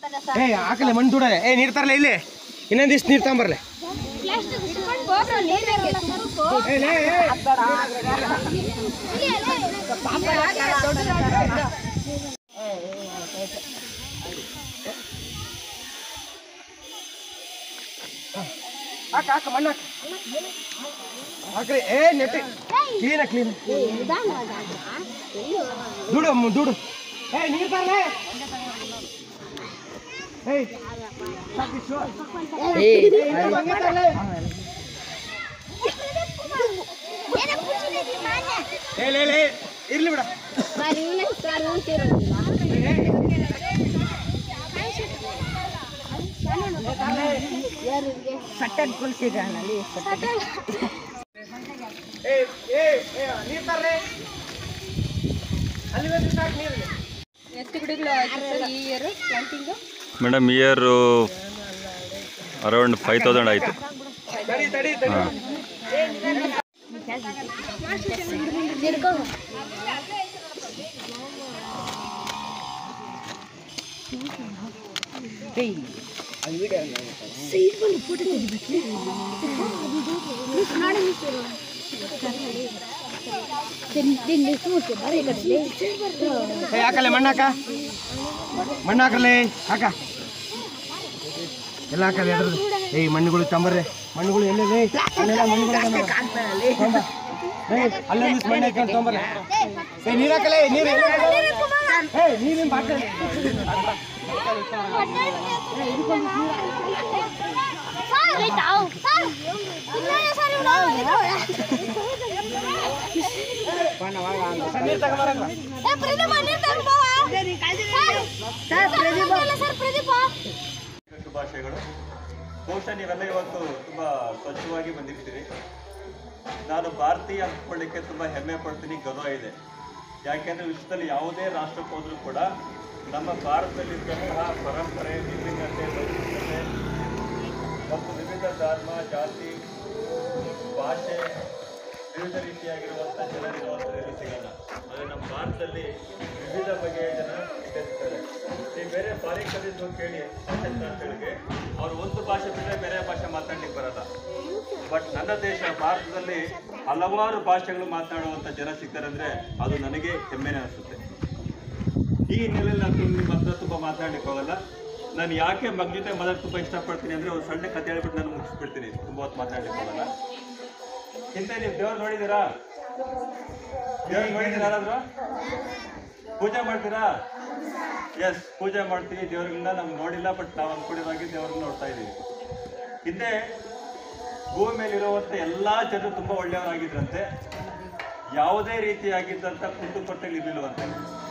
ಏ ಹಾಕಲೆ ಮಣ್ಣು ದೂಡಲೆ ಏ ನೀರು ತರಲೆ ಇಲ್ಲಿ ಇನ್ನೊಂದಿಷ್ಟು ನೀರು ತಗೊಂಬರ್ಲೆ ಏ, ಲೇ, ಏ. ಹಾಕ ಹಾಕ ಮಣ್ಣು ಹಾಕ ಹಾಕ್ರಿ ಏ ನೆಟ್ಟಿ ಕ್ಲೀನ ಕ್ಲೀನ್ ದುಡು ಅಮ್ಮ, ದುಡು ಏ ನೀರು ತರಲೆ ಏಯ್ ಸಾಕಿಸು. ಏಯ್, ಹಂಗೆ ತರ್ಲೆ. ಏ ಲೇ ಲೇ ಇರ್ಲಿ ಬಿಡ ಸಟ್ಟನ್ ಕುಲ್ಸಿದ್ರಲ್ಲಿ ಏ ಏ ಏ ನೀರು ತರ್ಲೆ ಅಲ್ಲಿ ಬಂದು ಸಾಕು ನೀರು ಎಷ್ಟು ಗಿಡಗಳು ಆಯ್ತು ಸರ್ ಈ year planting madam year around five thousand ಆಯಿತು ತಡಿ ತಡಿ ತಡಿ ಹಾಂ ಏ ಹಾಕಲೆ ಮಣ್ಣು ಹಾಕ ಮಣ್ಣು ಹಾಕಲೆ ಹಾಕ ಎಲ್ಲ ಹಾಕಲೆ ಅದ್ರದ್ದು ಏಯ್ ಮಣ್ಣುಗಳು ತಂಬರ್ರೆ ಮಣ್ಣುಗಳು ಎಲ್ಲೇ ಅಲ್ಲೆಲ್ಲ ಮಣ್ಣುಗಳು ಅದಾವ. ತೊಂಬ. ಏಯ್ ಅಲ್ಲೊಂದಿಷ್ಟು ಮಣ್ಣು ಹಾಕೊಂಡು ತೊಂಬರ್ರೆ ಏ ನೀರು ಹಾಕಲೆ ನೀರು ಎಲ್ಲಿ ಅದಾವ? ಏಯ್ ನೀರಿನ ಬಾಟಲ್ ನೀರು ತಗೊಂಬರಲ್ಲ ಶುಭಾಶಯಗಳು ಬಹುಶಃ ನೀವೆಲ್ಲ ಇವತ್ತು ತುಂಬ ಸ್ವಚ್ಛವಾಗಿ ಬಂದಿರ್ತೀರಿ ನಾನು ಭಾರತೀಯ ಅಂದ್ಕೊಳ್ಳಿಕ್ಕೆ ತುಂಬ ಹೆಮ್ಮೆ ಪಡ್ತೀನಿ ಗರ್ವ ಇದೆ ಯಾಕೆಂದರೆ ವಿಶ್ವದಲ್ಲಿ ಯಾವುದೇ ರಾಷ್ಟ್ರಕ್ಕೆ ಹೋದರೂ ಕೂಡ ನಮ್ಮ ಭಾರತದಲ್ಲಿದ್ದಂತಹ ಪರಂಪರೆ ವಿಭಿನ್ನತೆ ವೈವಿಧ್ಯತೆ ಮತ್ತು ವಿವಿಧ ಧರ್ಮ ಜಾತಿ ಭಾಷೆ ವಿವಿಧ ರೀತಿಯಾಗಿರುವಂಥ ಜನರಿರುವಂಥದ್ದು ಸಿಗಲ್ಲ ಆದರೆ ನಮ್ಮ ಭಾರತದಲ್ಲಿ ವಿವಿಧ ಬಗೆಯ ಜನ ಇರ್ತಾರೆ ನೀವು ಬೇರೆ ಫಾರಿನ್ ಕಂಟ್ರೀಸ್ ಹೋಗಿ ಕೇಳಿ ಭಾಷೆಗಳಿಗೆ ಅವ್ರು ಒಂದು ಭಾಷೆ ಬಿಟ್ಟರೆ ಬೇರೆ ಭಾಷೆ ಮಾತಾಡ್ಲಿಕ್ಕೆ ಬರಲ್ಲ ಬಟ್ ನನ್ನ ದೇಶ ಭಾರತದಲ್ಲಿ ಹಲವಾರು ಭಾಷೆಗಳು ಮಾತನಾಡುವಂಥ ಜನ ಸಿಗ್ತಾರೆ ಅಂದರೆ ಅದು ನನಗೆ ಹೆಮ್ಮೆನೇ ಅನಿಸುತ್ತೆ ಈ ಹಿನ್ನೆಲೆಯಲ್ಲಿ ನಾನು ನಿಮ್ಮ ಹತ್ರ ತುಂಬ ಮಾತಾಡ್ಲಿಕ್ಕೆ ಹೋಗಲ್ಲ ನಾನು ಯಾಕೆ ಮಗ ಜೊತೆ ಮೊದಲು ತುಂಬ ಇಷ್ಟಪಡ್ತೀನಿ ಅಂದರೆ ಒಂದು ಸಣ್ಣ ಕತೆ ಹೇಳ್ಬಿಟ್ಟು ನಾನು ಮುಗಿಸ್ಬಿಡ್ತೀನಿ ತುಂಬ ಹೊತ್ತು ಮಾತಾಡ್ಲಿಕ್ಕೆ ಹೋಗಲ್ಲ ಹಿಂದೆ ನೀವು ದೇವ್ರು ನೋಡಿದ್ದೀರಾ ದೇವ್ರು ನೋಡಿದ್ದೀರಾ ಯಾರಾದ್ರೂ ಪೂಜೆ ಮಾಡ್ತೀರಾ ಎಸ್ ಪೂಜೆ ಮಾಡ್ತೀವಿ ದೇವ್ರಗಳನ್ನ ನಮ್ಗೆ ನೋಡಿಲ್ಲ ಬಟ್ ನಾವು ಅನ್ಕೊಂಡಿರೋಗಿ ದೇವ್ರನ್ನ ನೋಡ್ತಾ ಇದ್ದೀವಿ ಹಿಂದೆ ಭೂಮಿ ಮೇಲಿರುವಂಥ ಎಲ್ಲ ಜನರು ತುಂಬ ಒಳ್ಳೆಯವರಾಗಿದ್ರಂತೆ ಯಾವುದೇ ರೀತಿಯಾಗಿದ್ದಂಥ ಕುಂದು ಕೊರತೆಗಳು ಇರಲಿಲ್ವಂತೆ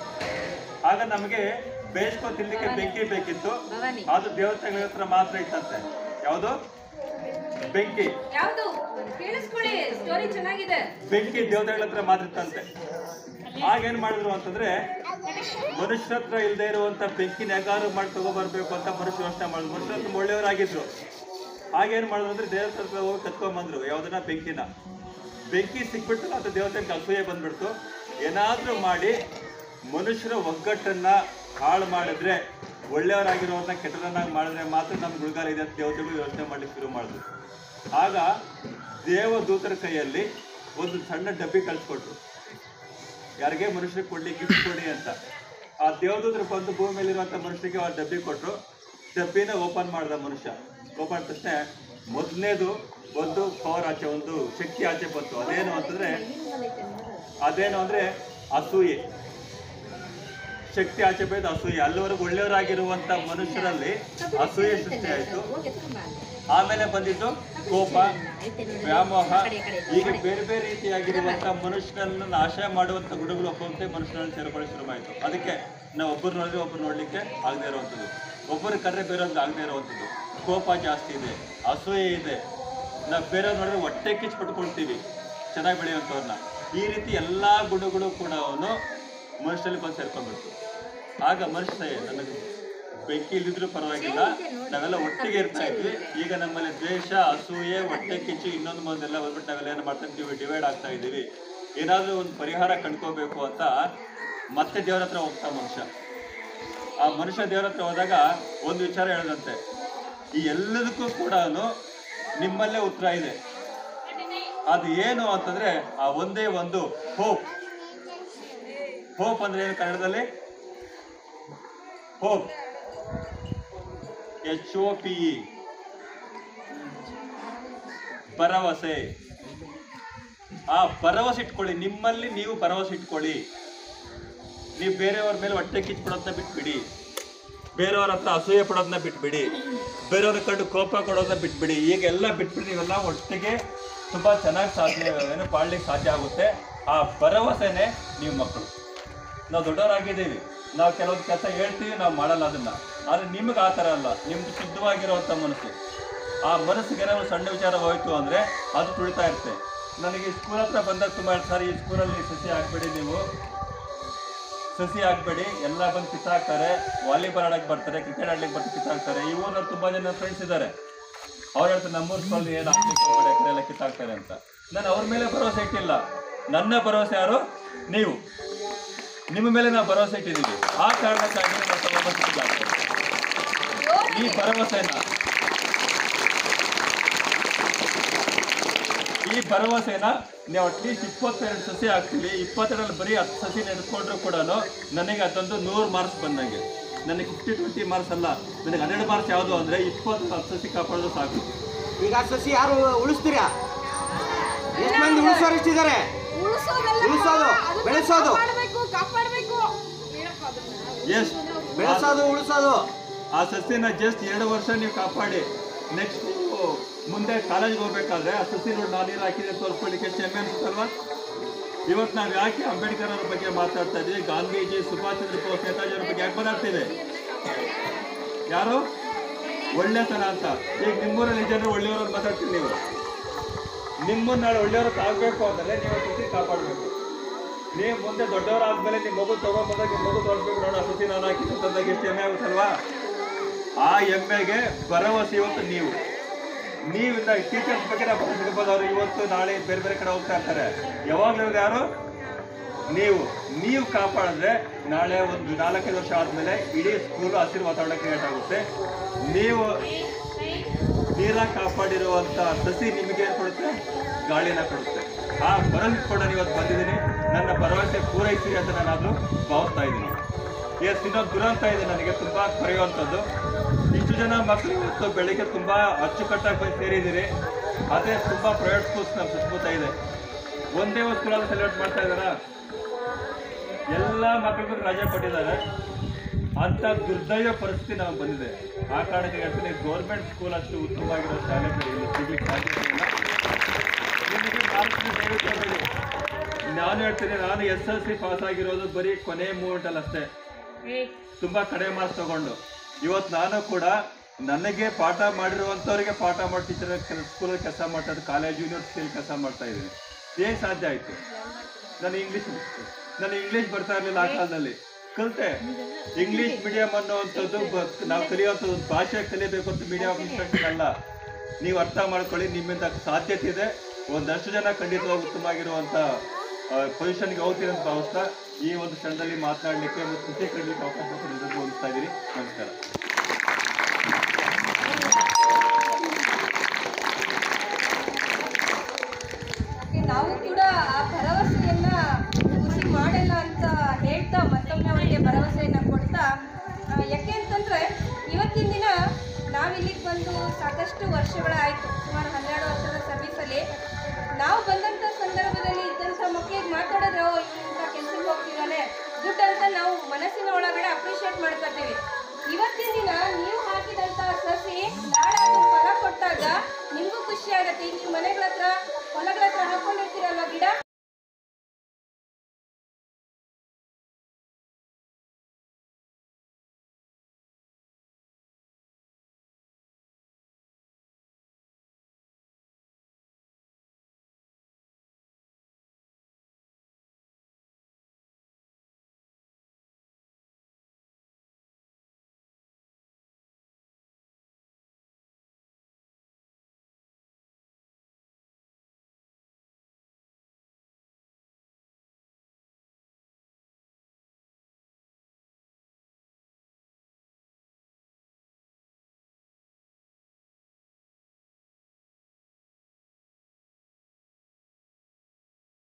ಆಗ ನಮಗೆ ಬೇಯಿಸ್ಕೊ ತಿನ್ಲಿಕ್ಕೆ ಬೆಂಕಿ ಬೇಕಿತ್ತು ಅದು ದೇವತೆಗಳ ಹತ್ರ ಮಾತ್ರ ಇತ್ತಂತೆ ಯಾವುದು ಬೆಂಕಿ ಯಾವುದು ಕೇಳಿಸ್ಕೊಳ್ಳಿ ಸ್ಟೋರಿ ಚೆನ್ನಾಗಿದೆ ಬೆಂಕಿ ದೇವತೆಗಳ ಹತ್ರ ಮಾತ್ರ ಇತ್ತಂತೆ ಆಗೇನ್ ಮಾಡಿದ್ರು ಅಂತಂದ್ರೆ ಮನುಷ್ಯರ ಹತ್ರ ಇಲ್ಲದೆ ಇರುವಂತ ಬೆಂಕಿನ ಹೇಗಾರು ಮಾಡಿ ತಗೊಬರ್ಬೇಕು ಅಂತ ಮನುಷ್ಯ ಯೋಚನೆ ಮಾಡಿದ್ರು ಮನುಷ್ಯರು ತುಂಬ ಒಳ್ಳೆಯವರಾಗಿದ್ರು ಆಗೇನ್ ಮಾಡಿದ್ರು ಅಂದ್ರೆ ದೇವತೆ ಹತ್ರ ಹೋಗಿ ಕತ್ಕೊಂಡ್ಬಂದ್ರು ಯಾವ್ದನ್ನ ಬೆಂಕಿನ ಬೆಂಕಿ ಸಿಕ್ಬಿಟ್ಟು ಅಂತ ದೇವತೆಗೆ ಅಸೂಯೆ ಬಂದ್ಬಿಡ್ತು ಏನಾದ್ರೂ ಮಾಡಿ ಮನುಷ್ಯರ ಒಗ್ಗಟ್ಟನ್ನ ಹಾಳು ಮಾಡಿದ್ರೆ ಒಳ್ಳೆಯವರಾಗಿರೋರನ್ನ ಕೆಟ್ಟದನ್ನಾಗಿ ಮಾಡಿದ್ರೆ ಮಾತ್ರ ನಮ್ಗೆ ಗುಳ್ಗಾಲ ಇದೆ ಅಂತ ದೇವತೆಗಳು ಯೋಚನೆ ಮಾಡ್ಲಿಕ್ಕೆ ಶುರು ಮಾಡಿದ್ರು ಆಗ ದೇವದೂತರ ಕೈಯಲ್ಲಿ ಒಂದು ಸಣ್ಣ ಡಬ್ಬಿ ಕಳ್ಸಿಕೊಟ್ರು ಯಾರಿಗೆ ಮನುಷ್ಯರಿಗೆ ಕೊಡ್ಲಿ ಗಿಫ್ಟ್ ಕೊಡಿ ಅಂತ ಆ ದೇವದೂತರು ಬಂದು ಭೂಮಿ ಮೇಲಿರುವಂಥ ಮನುಷ್ಯರಿಗೆ ಆ ಡಬ್ಬಿ ಕೊಟ್ಟರು ಡಬ್ಬಿನ ಓಪನ್ ಮಾಡ್ದ ಮನುಷ್ಯ ಓಪನ್ ತಕ್ಷಣ ಮೊದಲನೇದು ಒಂದು ಪವರ್ ಆಚೆ ಒಂದು ಶಕ್ತಿ ಆಚೆ ಬಂತು ಅದೇನು ಅಂತಂದ್ರೆ ಅದೇನು ಅಂದ್ರೆ ಅಸೂಯೆ ಶಕ್ತಿ ಆಚೆ ಬಂದು ಅಸೂಯೆ ಅಲ್ಲಿವರೆಗೂ ಒಳ್ಳೆಯವರಾಗಿರುವಂತ ಮನುಷ್ಯರಲ್ಲಿ ಅಸೂಯೆ ಸೃಷ್ಟಿ ಆಯಿತು ಆಮೇಲೆ ಬಂದಿದ್ದು ಕೋಪ ವ್ಯಾಮೋಹ ಹೀಗೆ ಬೇರೆ ಬೇರೆ ರೀತಿಯಾಗಿರುವಂತ ಮನುಷ್ಯರನ್ನ ನಾಶ ಮಾಡುವಂತ ಗುಣಗಳು ಒಬ್ಬಂತೆ ಮನುಷ್ಯರಲ್ಲಿ ಸೇರ್ಕೊಳ್ಳಿ ಶುರುವಾಯಿತು ಅದಕ್ಕೆ ನಾವು ಒಬ್ಬರು ನೋಡಿದ್ರೆ ಒಬ್ಬರು ನೋಡ್ಲಿಕ್ಕೆ ಆಗದೆ ಇರುವಂಥದ್ದು ಒಬ್ಬರು ಕರ್ರೆ ಬೇರೆಯವ್ರಿಗೆ ಆಗದೆ ಇರುವಂಥದ್ದು ಕೋಪ ಜಾಸ್ತಿ ಇದೆ ಅಸೂಯೆ ಇದೆ ನಾವು ಬೇರೆಯವ್ರು ನೋಡಿದ್ರೆ ಹೊಟ್ಟೆ ಕಿಚ್ಚು ಪಟ್ಕೊಳ್ತೀವಿ ಚೆನ್ನಾಗಿ ಬೆಳೆಯುವಂಥವ್ರನ್ನ ಈ ರೀತಿ ಎಲ್ಲ ಗುಣಗಳು ಕೂಡ ಅವನು ಮನುಷ್ಯರಲ್ಲಿ ಬಂದು ಸೇರ್ಕೊಂಡ್ಬಿಡ್ತು ಆಗ ಮನುಷ್ಯ ನನಗೆ ಬೆಂಕಿ ಇಲ್ಲಿದ್ರು ಪರವಾಗಿಲ್ಲ ನಾವೆಲ್ಲ ಒಟ್ಟಿಗೆ ಇರ್ತಾ ಇದ್ವಿ ಈಗ ನಮ್ಮಲ್ಲಿ ದ್ವೇಷ ಅಸೂಯೆ ಹೊಟ್ಟೆ ಕಿಚ್ಚು ಇನ್ನೊಂದು ಮೊದಲೆಲ್ಲ ಬಂದ್ಬಿಟ್ಟು ನಾವೆಲ್ಲ ಏನು ಮಾಡ್ತಾ ಇದ್ದೀವಿ ಡಿವೈಡ್ ಆಗ್ತಾ ಇದ್ದೀವಿ ಏನಾದರೂ ಒಂದು ಪರಿಹಾರ ಕಂಡ್ಕೋಬೇಕು ಅಂತ ಮತ್ತೆ ದೇವರ ಹತ್ರ ಹೋಗ್ತಾ ಮನುಷ್ಯ ಆ ಮನುಷ್ಯ ದೇವರ ಹತ್ರ ಹೋದಾಗ ಒಂದು ವಿಚಾರ ಹೇಳದಂತೆ ಈ ಎಲ್ಲದಕ್ಕೂ ಕೂಡ ನಿಮ್ಮಲ್ಲೇ ಉತ್ತರ ಇದೆ ಅದು ಏನು ಅಂತಂದ್ರೆ ಆ ಒಂದೇ ಒಂದು ಹೋಪ್ ಹೋಪ್ ಅಂದ್ರೆ ಏನು ಕನ್ನಡದಲ್ಲಿ hope H O P E ಭರವಸೆ ಆ ಭರವಸೆ ಇಟ್ಕೊಳ್ಳಿ ನಿಮ್ಮಲ್ಲಿ ನೀವು ಭರವಸೆ ಇಟ್ಕೊಳ್ಳಿ ನೀವು ಬೇರೆಯವ್ರ ಮೇಲೆ ಹೊಟ್ಟೆ ಕಿಚ್ಬಿಡೋದನ್ನ ಬಿಟ್ಬಿಡಿ ಬೇರೆಯವ್ರ ಹತ್ರ ಅಸೂಯೆ ಪಡೋದನ್ನ ಬಿಟ್ಬಿಡಿ ಬೇರೆಯವ್ರ ಕಂಡು ಕೋಪ ಕೊಡೋದನ್ನ ಬಿಟ್ಬಿಡಿ ಈಗ ಎಲ್ಲ ಬಿಟ್ಬಿಡಿ ನೀವೆಲ್ಲ ಒಟ್ಟಿಗೆ ತುಂಬಾ ಚೆನ್ನಾಗಿ ಸಾಧನೆ ಏನು ಬಾಳ್ಲಿಕ್ಕೆ ಸಾಧ್ಯ ಆಗುತ್ತೆ ಆ ಭರವಸೆನೆ ನೀವು ಮಕ್ಕಳು ನಾವು ದೊಡ್ಡವರಾಗಿದ್ದೀವಿ ನಾವು ಕೆಲವೊಂದು ಕೆಲಸ ಹೇಳ್ತೀವಿ ನಾವು ಮಾಡಲ್ಲ ಅದನ್ನ ಆದ್ರೆ ನಿಮ್ಗೆ ಆ ಥರ ಅಲ್ಲ ನಿಮ್ದು ಶುದ್ಧವಾಗಿರುವಂಥ ಮನಸ್ಸು ಆ ಮನಸ್ಸಿಗೆ ಏನಾದ್ರು ಸಣ್ಣ ವಿಚಾರ ಹೋಯ್ತು ಅಂದ್ರೆ ಅದು ತುಳಿತಾ ಇರುತ್ತೆ ನನಗೆ ಸ್ಕೂಲ್ ಹತ್ರ ಬಂದಾಗ ತುಂಬ ಸರ್ ಈ ಸ್ಕೂಲಲ್ಲಿ ಸಸಿ ಹಾಕ್ಬೇಡಿ ನೀವು ಸಸಿ ಹಾಕ್ಬೇಡಿ ಎಲ್ಲ ಬಂದು ಕಿತ್ತಾಕ್ತಾರೆ ವಾಲಿಬಾಲ್ ಆಡಕ್ಕೆ ಬರ್ತಾರೆ ಕ್ರಿಕೆಟ್ ಆಡ್ಲಿಕ್ಕೆ ಬರ್ತಾರೆ ಕಿತ್ತಾಕ್ತಾರೆ ಈ ಊರಲ್ಲಿ ತುಂಬಾ ಜನ ಫ್ರೆಂಡ್ಸ್ ಇದ್ದಾರೆ ಅವ್ರು ಹೇಳ್ತಾರೆ ನಮ್ಮೂರ್ ಸ್ಕೂಲ್ ಏನು ಹಾಕ್ಲಿಕ್ಕೆ ಹೋಗ್ಬೇಡಿ ಆ ಕಡೆ ಎಲ್ಲ ಕಿತ್ತಾಕ್ತಾರೆ ಅಂತ ನಾನು ಅವ್ರ ಮೇಲೆ ಭರವಸೆ ಇಟ್ಟಿಲ್ಲ ನನ್ನ ಭರವಸೆ ಯಾರು ನೀವು ನಿಮ್ಮ ಮೇಲೆ ನಾವು ಭರವಸೆ ಇಟ್ಟಿದ್ದೀವಿ ಆ ಕಾರಣಕ್ಕಾಗಿ ನಾವು ಸ್ವಲ್ಪ ಕಿತ್ತಾಕ್ತೇವೆ. ಈ ಭರವಸೆನ ಈ ಭರವಸೆನ ನೀವು ಅಟ್ಲೀಸ್ಟ್ ಇಪ್ಪತ್ತೆರಡು ಸಸಿ ಹಾಕ್ತೀವಿ ಇಪ್ಪತ್ತೆರಡರಲ್ಲಿ ಬರೀ ಹತ್ತು ಸಸಿ ನಡೆಸ್ಕೊಂಡ್ರು ಕೂಡ ನನಗೆ ಅದೊಂದು ನೂರು ಮಾರ್ಕ್ಸ್ ಬಂದಂಗೆ ನನಗೆ ಫಿಫ್ಟಿ ಟ್ವೆಂಟಿ ಮಾರ್ಕ್ಸ್ ಅಲ್ಲ ನನಗೆ ಹನ್ನೆರಡು ಮಾರ್ಕ್ಸ್ ಯಾವುದು ಅಂದರೆ ಇಪ್ಪತ್ತು ಹತ್ತು ಸಸಿ ಕಾಪಾಡೋದು ಸಾಕು ಈಗ ಆ ಸಸಿ ಯಾರು ಉಳಿಸ್ತೀರಾ ಎಷ್ಟು ಮಂದಿ ಉಳಿಸೋರು ಎಷ್ಟಿದ್ದಾರೆ ಉಳಿಸೋದಲ್ಲ ಉಳಿಸೋದು, ಅದನ್ನ ಬೆಳೆಸೋದು. ಕಾಪಾಡ್ಬೇಕು ಕಾಪಾಡ್ಬೇಕು ಎಸ್ ಬೆಳೆಸೋದು ಉಳಿಸೋದು ಆ ಸಸ್ಯನ ಜಸ್ಟ್ ಎರಡು ವರ್ಷ ನೀವು ಕಾಪಾಡಿ ನೆಕ್ಸ್ಟ್ ನೀವು ಮುಂದೆ ಕಾಲೇಜ್ಗೆ ಹೋಗ್ಬೇಕಾದ್ರೆ ಆ ಸಸಿ ನೋಡಿ ನಾನು ನೀರು ಹಾಕಿದೆ ತೋರಿಸ್ಕೊಳ್ಳಿಕ್ಕೆ ಎಷ್ಟು ಹೆಮ್ಮೆ ಅನ್ಸುತ್ತಲ್ವಾ ಇವತ್ತು ನಾವು ಯಾಕೆ ಅಂಬೇಡ್ಕರ್ ಅವ್ರ ಬಗ್ಗೆ ಮಾತಾಡ್ತಾ ಇದ್ದೀವಿ ಗಾಂಧೀಜಿ ಸುಭಾಷ್ ಚಂದ್ರ ಬೋಸ್ ನೇತಾಜಿ ಅವ್ರ ಬಗ್ಗೆ ಯಾಕೆ ಮಾತಾಡ್ತೀವಿ ಯಾರು ಒಳ್ಳೆತನ ಅಂತ ಈಗ ನಿಮ್ಮೂರಲ್ಲಿ ಜನರು ಒಳ್ಳೆಯವರು ಮಾತಾಡ್ತೀವಿ ನೀವು ನಿಮ್ಮನ್ನ ನಾಳೆ ಒಳ್ಳೆಯವ್ರಿಗೆ ಆಗಬೇಕು ಅಂದರೆ ನೀವು ಸಸಿ ಕಾಪಾಡಬೇಕು ನೀವು ಮುಂದೆ ದೊಡ್ಡವರಾದ್ಮೇಲೆ ನಿಮ್ಮ ಮಗು ತಗೊಂಡ್ಬಂದಾಗ ನಿಮ್ಮ ಮಗು ತೋರಿಸ್ಬೇಕು ನೋಡ ಸಸಿ ನಾನು ಹಾಕಿದ್ದು ತಂದಾಗ ಎಷ್ಟು ಹೆಮ್ಮೆ ಆಗುತ್ತಲ್ವಾ ಆ ಹೆಮ್ಮೆಗೆ ಭರವಸೆ ಇವತ್ತು ನೀವು ನೀವು ಟೀಚರ್ಸ್ ಬಗ್ಗೆ ನಾವು ಭರವಸೆ ಅವರು ಇವತ್ತು ನಾಳೆ ಬೇರೆ ಬೇರೆ ಕಡೆ ಹೋಗ್ತಾ ಇರ್ತಾರೆ ಯಾವಾಗಲೂ ಯಾರು ನೀವು ನೀವು ಕಾಪಾಡಿದ್ರೆ ನಾಳೆ ಒಂದು ನಾಲ್ಕೈದು ವರ್ಷ ಆದ್ಮೇಲೆ ಇಡೀ ಸ್ಕೂಲ್ ಹಸಿರು ವಾತಾವರಣ ಕ್ರಿಯೇಟ್ ಆಗುತ್ತೆ ನೀವು ನೀರ ಕಾಪಾಡಿರುವಂತ ಸಸಿ ನಿಮಗೆ ಏನ್ ಕೊಡುತ್ತೆ ಗಾಳಿನ ಕೊಡುತ್ತೆ ಆ ಭರವಸೆ ಕೂಡ ಇವತ್ತು ಬಂದಿದ್ದೀನಿ ನನ್ನ ಭರವಸೆ ಪೂರೈಸಿರಿ ಅಂತ ನಾನಾದ್ರೂ ಭಾವಿಸ್ತಾ ಇದ್ದೀನಿ ಎಸ್ ಇನ್ನೊಂದು ದುರಂತ ಇದೆ ನನಗೆ ತುಂಬಾ ಕರೆಯುವಂಥದ್ದು ಇಷ್ಟು ಜನ ಮಕ್ಕಳು ಇವತ್ತು ಬೆಳಿಗ್ಗೆ ತುಂಬಾ ಅಚ್ಚುಕಟ್ಟಾಗಿ ಬಂದು ಸೇರಿದ್ದೀರಿ ಅದೇ ತುಂಬಾ ಪ್ರೈವೇಟ್ ಸ್ಕೂಲ್ಸ್ ನಮ್ಮ ಸುತ್ತಮುತ್ತ ಇದೆ ಒಂದೇ ಒಂದು ಸ್ಕೂಲಲ್ಲಿ ಸೆಲೆಕ್ಟ್ ಮಾಡ್ತಾ ಇದ್ದಾರಾ ಎಲ್ಲ ಮಕ್ಕಳಿಗೂ ರಜೆ ಕೊಟ್ಟಿದ್ದಾರೆ ಅಂತ ದುರ್ದೈವ ಪರಿಸ್ಥಿತಿ ನಮಗೆ ಬಂದಿದೆ ಆ ಕಾರಣಕ್ಕೆ ಹೇಳ್ತೀನಿ ಗೌರ್ಮೆಂಟ್ ಸ್ಕೂಲ್ ಅಷ್ಟು ಉತ್ತಮವಾಗಿರೋ ಶಾಲೆಗಳು ಇಲ್ಲಿ ಸಿಗ್ಲಿಕ್ಕೆ ಸಾಧ್ಯ ಇಲ್ಲ ನಿಮಗೆ ಮಾರ್ಕ್ಸ್ ದಯವಿಟ್ಟು ಹೇಳಿ. ನಾನು ಹೇಳ್ತೀನಿ ನಾನು ಎಸ್ ಎಲ್ ಸಿ ಪಾಸ್ ಆಗಿರೋದು ಬರೀ ಕೊನೆ ಮೂಮೆಂಟಲ್ಲಿ ಅಷ್ಟೇ ತುಂಬಾ ಕಡಿಮೆ ಮಾರ್ಕ್ಸ್ ತಗೊಂಡು ಇವತ್ತು ನಾನು ಕೂಡ ನನಗೆ ಪಾಠ ಮಾಡಿರುವಂಥವ್ರಿಗೆ ಪಾಠ ಮಾಡಿ ಟೀಚರ್ ಸ್ಕೂಲಲ್ಲಿ ಕೆಲಸ ಮಾಡ್ತಾ ಇದ್ದು ಕಾಲೇಜ್ ಯೂನಿವರ್ಸಿಟಿಯಲ್ಲಿ ಕೆಲಸ ಮಾಡ್ತಾ ಇದ್ದೀನಿ ಹೇಗೆ ಸಾಧ್ಯ ಆಯಿತು ನಾನು ಇಂಗ್ಲೀಷ್ ನನಗೆ ಇಂಗ್ಲೀಷ್ ಬರ್ತಾ ಇರಲಿಲ್ಲ ಆ ಕಾಲದಲ್ಲಿ ಕಲಿತೆ ಇಂಗ್ಲೀಷ್ ಮೀಡಿಯಂ ಅನ್ನುವಂಥದ್ದು ಬ- ನಾವು ಕಲಿಯುವಂಥದ್ದು ಒಂದು ಭಾಷೆ ಕಲಿಯಬೇಕು ಅಂತ ಮೀಡಿಯಂ ಆಫ್ ಇನ್ಸ್ಟ್ರಕ್ಷನ್ ಅಲ್ಲ ನೀವು ಅರ್ಥ ಮಾಡ್ಕೊಳ್ಳಿ ನಿಮ್ಮಿಂದ ಸಾಧ್ಯತೆ ಇದೆ ಒಂದಷ್ಟು ಜನ ಖಂಡಿತವಾಗಿ ಉತ್ತಮವಾಗಿರುವಂಥ ಪೊಸಿಷನ್ಗೆ ಹೋಗ್ತೀನಿ ಅಂತ ಭಾವಿಸ್ತಾ ಈ ಒಂದು ಕ್ಷಣದಲ್ಲಿ ಮಾತನಾಡಲಿಕ್ಕೆ ಮತ್ತು ಖುಷಿ ಕೊಡಲಿಕ್ಕೆ ಅವಕಾಶ ಕೊಡಲಿಕ್ಕೆ ಹೋಗ್ತಾ ಇದ್ದೀನಿ ನಮಸ್ಕಾರ ನಾವು ಕೂಡ ಆ ಭರವಸೆಯನ್ನ ಹುಸಿ ಮಾಡಲ್ಲ ಅಂತ ಹೇಳ್ತಾ ಮತ್ತೊಮ್ಮೆ ಅವರಿಗೆ ಭರವಸೆಯನ್ನ ಕೊಡ್ತಾ ಆ, ಯಾಕೆ ಅಂತಂದ್ರೆ ಇವತ್ತಿನ ದಿನ ನಾವಿಲ್ಲಿಗೆ ಬಂದು ಸಾಕಷ್ಟು ವರ್ಷಗಳಾಯಿತು ಸುಮಾರು ಹನ್ನೆರಡು ವರ್ಷದ ಸರ್ವಿಸಲ್ಲಿ ನಾವು ಬಂದಂಥ ಸಂದರ್ಭದಲ್ಲಿ ಇದ್ದಂಥ ಮಕ್ಕಳಿಗೆ ಮಾತಾಡಿದ್ರೆ ಓ ಇವ್ನು ಇಂಥ ಕೆಲ್ಸಕ್ಕೆ ಹೋಗ್ತಿದ್ದಾನೆ ದುಡ್ಡು ಅಂತ ನಾವು ಮನಸ್ಸಿನ ಒಳಗಡೆ ಅಪ್ರಿಷಿಯೇಟ್ ಮಾಡ್ಕೊತೀವಿ ಇವತ್ತು